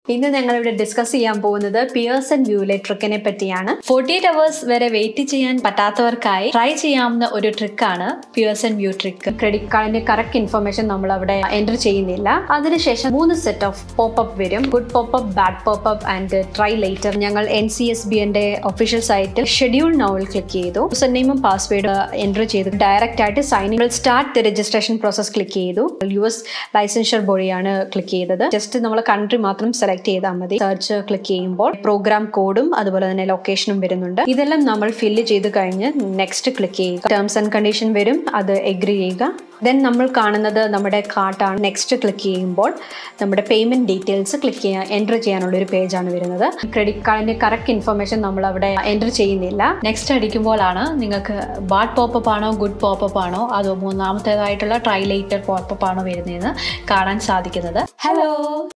ഇന്ന് ഞങ്ങൾ ഇവിടെ ഡിസ്കസ് ചെയ്യാൻ പോകുന്നത് പിയേഴ്സൺ വ്യൂലെ ട്രിക്കിനെ പറ്റിയാണ് ഫോർട്ടി എയ്റ്റ് അവേഴ്സ് വരെ വെയിറ്റ് ചെയ്യാൻ പറ്റാത്തവർക്കായി ട്രൈ ചെയ്യാവുന്ന ഒരു ട്രിക്കാണ് പിയേഴ്സൺ വ്യൂ ട്രിക്ക് ക്രെഡിറ്റ് കാർഡിന്റെ കറക്റ്റ് ഇൻഫർമേഷൻ നമ്മൾ അവിടെ എൻ്റർ ചെയ്യുന്നില്ല അതിനുശേഷം മൂന്ന് സെറ്റ് ഓഫ് പോപ്പപ്പ് വരും good popup bad popup and try later ഞങ്ങൾ എൻ സി എസ് ബി എൻ്റെ ഒഫീഷ്യൽ സൈറ്റിൽ ഷെഡ്യൂൾ നൗവിൽ ക്ലിക്ക് ചെയ്തു യൂസർ നെയിമും പാസ്വേഡ് എൻ്റർ ചെയ്തു ഡയറക്റ്റ് ആയിട്ട് signing start the registration process click ചെയ്തു യു എസ് ലൈസൻഷ്യർ ബോഡിയാണ് ക്ലിക്ക് ചെയ്തത് ജസ്റ്റ് നമ്മൾ കൺട്രി മാത്രം സെലക്ട് ചെയ്താൽ മതി സെർച്ച് ക്ലിക്ക് ചെയ്യുമ്പോൾ പ്രോഗ്രാം കോഡും അതുപോലെ തന്നെ ലൊക്കേഷനും വരുന്നുണ്ട് ഇതെല്ലാം നമ്മൾ ഫില്ല് ചെയ്ത് കഴിഞ്ഞ് നെക്സ്റ്റ് ക്ലിക്ക് ചെയ്യുക ടേംസ് ആൻഡ് കണ്ടീഷൻ വരും അത് എഗ്രി ചെയ്യുക ദെൻ നമ്മൾ കാണുന്നത് നമ്മുടെ കാർട്ടാണ് നെക്സ്റ്റ് ക്ലിക്ക് ചെയ്യുമ്പോൾ നമ്മുടെ പേയ്മെന്റ് ഡീറ്റെയിൽസ് ക്ലിക്ക് ചെയ്യാൻ എൻ്റർ ചെയ്യാനുള്ള ഒരു പേജാണ് വരുന്നത് ക്രെഡിറ്റ് കാർഡിന്റെ കറക്റ്റ് ഇൻഫർമേഷൻ നമ്മൾ അവിടെ എൻ്റർ ചെയ്യുന്നില്ല നെക്സ്റ്റ് അടിക്കുമ്പോഴാണ് നിങ്ങൾക്ക് ബാഡ് പോപ്പപ്പ് ആണോ ഗുഡ് പോപ്പപ്പ് ആണോ അതോ മൂന്നാമത്തേതായിട്ടുള്ള ട്രൈ ലേറ്റർ പോപ്പപ്പ് ആണോ വരുന്നതെന്ന് കാണാൻ സാധിക്കുന്നത് ഹലോ